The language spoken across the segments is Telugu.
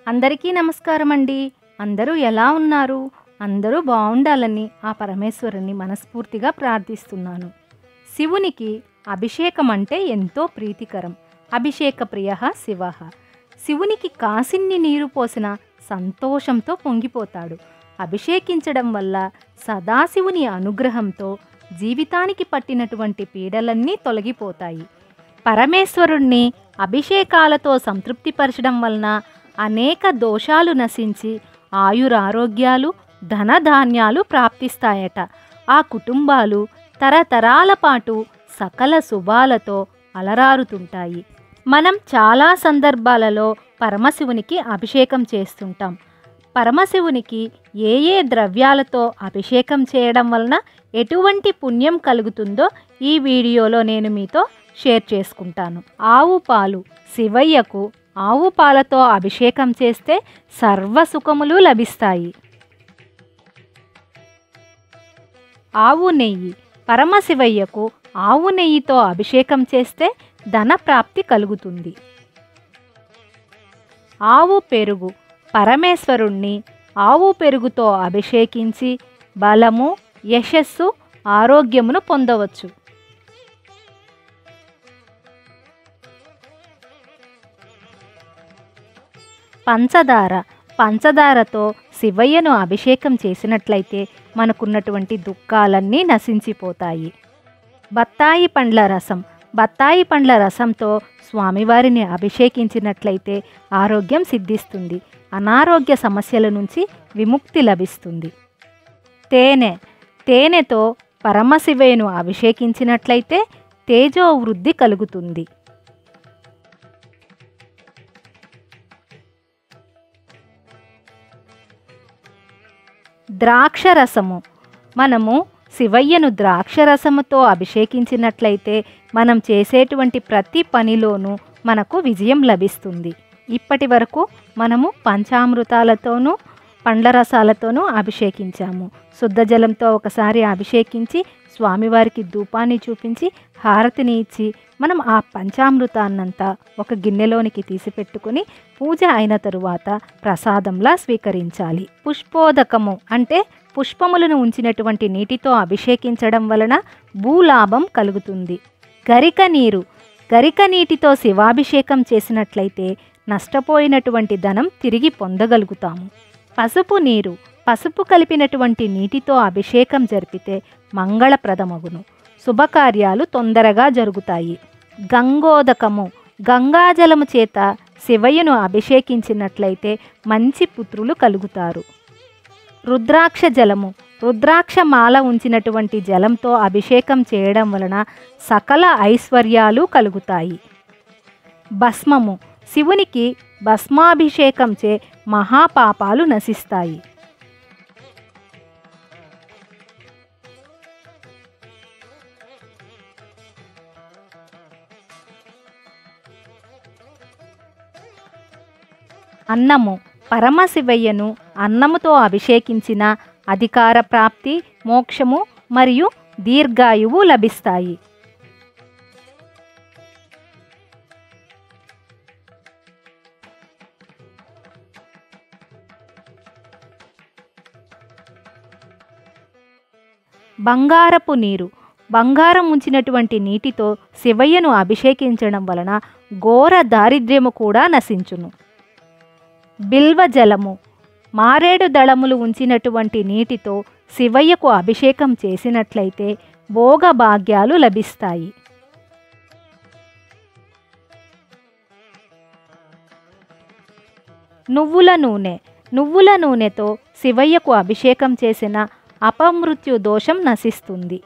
అందరికీ నమస్కారం అండి అందరూ ఎలా ఉన్నారు అందరూ బాగుండాలని ఆ పరమేశ్వరుని మనస్ఫూర్తిగా ప్రార్థిస్తున్నాను శివునికి అభిషేకం అంటే ఎంతో ప్రీతికరం అభిషేక ప్రియ శివ శివునికి కాసిన్ని నీరు పోసిన సంతోషంతో పొంగిపోతాడు అభిషేకించడం వల్ల సదాశివుని అనుగ్రహంతో జీవితానికి పట్టినటువంటి పీడలన్నీ తొలగిపోతాయి పరమేశ్వరుణ్ణి అభిషేకాలతో సంతృప్తిపరచడం వలన అనేక దోషాలు నశించి ఆయురారోగ్యాలు ధనధాన్యాలు ప్రాప్తిస్తాయట ఆ కుటుంబాలు తరతరాల పాటు సకల శుభాలతో అలరారుతుంటాయి మనం చాలా సందర్భాలలో పరమశివునికి అభిషేకం చేస్తుంటాం పరమశివునికి ఏ ఏ ద్రవ్యాలతో అభిషేకం చేయడం వలన ఎటువంటి పుణ్యం కలుగుతుందో ఈ వీడియోలో నేను మీతో షేర్ చేసుకుంటాను ఆవు పాలు శివయ్యకు ఆవు పాలతో అభిషేకం చేస్తే సర్వ సుఖములు లభిస్తాయి ఆవు నెయ్యి పరమశివయ్యకు ఆవు నెయ్యితో అభిషేకం చేస్తే ధన ప్రాప్తి కలుగుతుంది ఆవు పెరుగు పరమేశ్వరుణ్ణి ఆవు పెరుగుతో అభిషేకించి బలము యశస్సు ఆరోగ్యమును పొందవచ్చు పంచదార పంచదారతో శివయ్యను అభిషేకం చేసినట్లయితే మనకున్నటువంటి దుఃఖాలన్నీ నశించిపోతాయి బత్తాయి పండ్ల రసం బత్తాయి పండ్ల రసంతో స్వామివారిని అభిషేకించినట్లయితే ఆరోగ్యం సిద్ధిస్తుంది అనారోగ్య సమస్యల నుంచి విముక్తి లభిస్తుంది తేనె తేనెతో పరమశివయ్యను అభిషేకించినట్లయితే తేజో వృద్ధి కలుగుతుంది ద్రాక్షరసము మనము శివయ్యను ద్రాక్షరసముతో అభిషేకించినట్లయితే మనం చేసేటువంటి ప్రతి పనిలోనూ మనకు విజయం లభిస్తుంది ఇప్పటి వరకు మనము పంచామృతాలతోనూ పండ్ల రసాలతోనూ అభిషేకించాము శుద్ధ జలంతో ఒకసారి అభిషేకించి స్వామివారికి ధూపాన్ని చూపించి హారతిని ఇచ్చి మనం ఆ పంచామృతాన్నంతా ఒక గిన్నెలోనికి తీసిపెట్టుకుని పూజ అయిన తరువాత ప్రసాదంలా స్వీకరించాలి పుష్పోదకము అంటే పుష్పములను ఉంచినటువంటి నీటితో అభిషేకించడం వలన భూలాభం కలుగుతుంది గరిక నీరు గరిక నీటితో శివాభిషేకం చేసినట్లయితే నష్టపోయినటువంటి ధనం తిరిగి పొందగలుగుతాము పసుపు నీరు పసుపు కలిపినటువంటి నీటితో అభిషేకం జరిపితే మంగళప్రదమగును శుభకార్యాలు తొందరగా జరుగుతాయి గంగోదకము గంగాజలము చేత శివయ్యను అభిషేకించినట్లయితే మంచి పుత్రులు కలుగుతారు రుద్రాక్ష జలము రుద్రాక్ష మాల ఉంచినటువంటి జలంతో అభిషేకం చేయడం వలన సకల ఐశ్వర్యాలు కలుగుతాయి భస్మము శివునికి భస్మాభిషేకంచే మహాపాపాలు నశిస్తాయి అన్నము పరమశివయ్యను అన్నముతో అభిషేకించిన అధికార ప్రాప్తి మోక్షము మరియు దీర్ఘాయువు లభిస్తాయి బంగారపు నీరు బంగారం ఉంచినటువంటి నీటితో శివయ్యను అభిషేకించడం వలన ఘోర దారిద్ర్యము కూడా నశించును బిల్వ జలము మారేడు దళములు ఉంచినటువంటి నీటితో శివయ్యకు అభిషేకం చేసినట్లయితే భోగభాగ్యాలు లభిస్తాయి నువ్వుల నూనె నువ్వుల నూనెతో శివయ్యకు అభిషేకం చేసిన అపమృత్యు దోషం నశిస్తుంది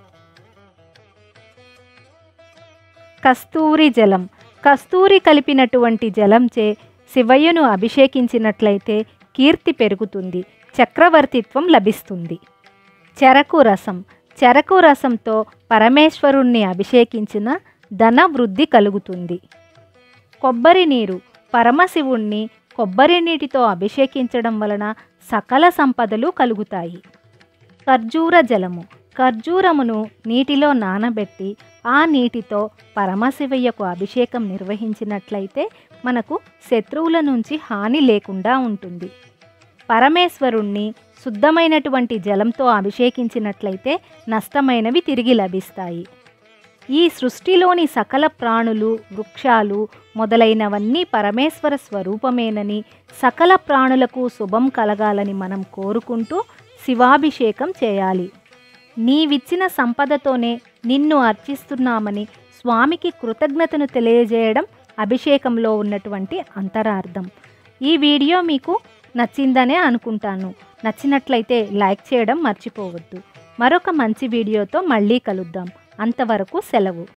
కస్తూరి జలం కస్తూరి కలిపినటువంటి జలంచే శివయ్యను అభిషేకించినట్లయితే కీర్తి పెరుగుతుంది చక్రవర్తిత్వం లభిస్తుంది చెరకు రసం చెరకు రసంతో పరమేశ్వరుణ్ణి అభిషేకించిన ధన వృద్ధి కలుగుతుంది కొబ్బరి నీరు పరమశివుణ్ణి కొబ్బరి నీటితో అభిషేకించడం వలన సకల సంపదలు కలుగుతాయి ఖర్జూర జలము ఖర్జూరమును నీటిలో నానబెట్టి ఆ నీటితో పరమశివయ్యకు అభిషేకం నిర్వహించినట్లయితే మనకు శత్రువుల నుంచి హాని లేకుండా ఉంటుంది పరమేశ్వరుణ్ణి శుద్ధమైనటువంటి జలంతో అభిషేకించినట్లయితే నష్టమైనవి తిరిగి లభిస్తాయి ఈ సృష్టిలోని సకల ప్రాణులు వృక్షాలు మొదలైనవన్నీ పరమేశ్వర స్వరూపమేనని సకల ప్రాణులకు శుభం కలగాలని మనం కోరుకుంటూ శివాభిషేకం చేయాలి నీవిచ్చిన సంపదతోనే నిన్ను అర్చిస్తున్నామని స్వామికి కృతజ్ఞతను తెలియజేయడం అభిషేకంలో ఉన్నటువంటి అంతరార్థం ఈ వీడియో మీకు నచ్చిందనే అనుకుంటాను నచ్చినట్లయితే లైక్ చేయడం మర్చిపోవద్దు మరొక మంచి వీడియోతో మళ్ళీ కలుద్దాం అంతవరకు సెలవు